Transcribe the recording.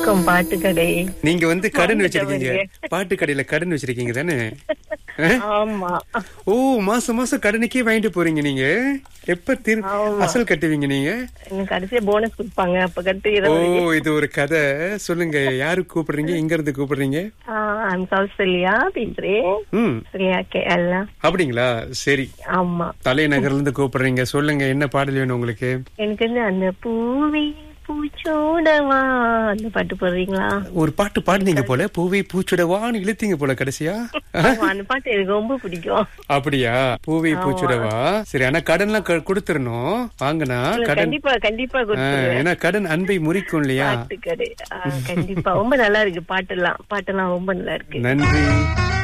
வணக்கம் பாட்டு கடை நீங்க வந்து கடன் வாங்கிட்டு வச்சிருக்கீங்க வரீங்க. பாட்டு கடையில கடன் வச்சிருக்கீங்க தானே ஆமா ஓ மாசம் மாசம் கடனுக்கே வாங்கிட்டு போறீங்க நீங்க எப்ப திரு ஆமா. அசல் கட்டுவீங்க நீங்க எனக்கு கடைசியா போனஸ் கொடுப்பாங்க அப்ப கட்டு ஓ இது ஒரு கதை சொல்லுங்க யாரு கூப்பிடுறீங்க எங்க இருந்து கூப்பிடுறீங்க ஐம் கௌசல்யா பேசுறேன் ம் சரியா கேள் அப்படிங்களா சரி ஆமா தலைநகர்ல இருந்து கூப்பிடுறீங்க சொல்லுங்க என்ன பாடல் வேணும் உங்களுக்கு எனக்கு வந்து அந்த பூவி பூச்சோடவா அந்த பாட்டு போடுறீங்களா ஒரு பாட்டு பாடுனீங்க போல பூவை பூச்சுடவான்னு இழுத்தீங்க போல கடைசியா ஆமா, அந்த பாட்டு எனக்கு ரொம்ப பிடிக்கும் அப்படியா பூவை பூச்சுடவா சரி ஆனா கடன்லாம் க- கொடுத்துடணும் வாங்கினா கடன் கண்டிப்பா கண்டிப்பா ஆ, கொடுத்துருவேன் ஏன்னா கடன் அன்பை முறிக்கும் இல்லையா பாட்டு கடை ஆ, கண்டிப்பா ரொம்ப நல்லா இருக்கு பாட்டெல்லாம் பாட்டெல்லாம் ரொம்ப நல்லா இருக்கு நன்றி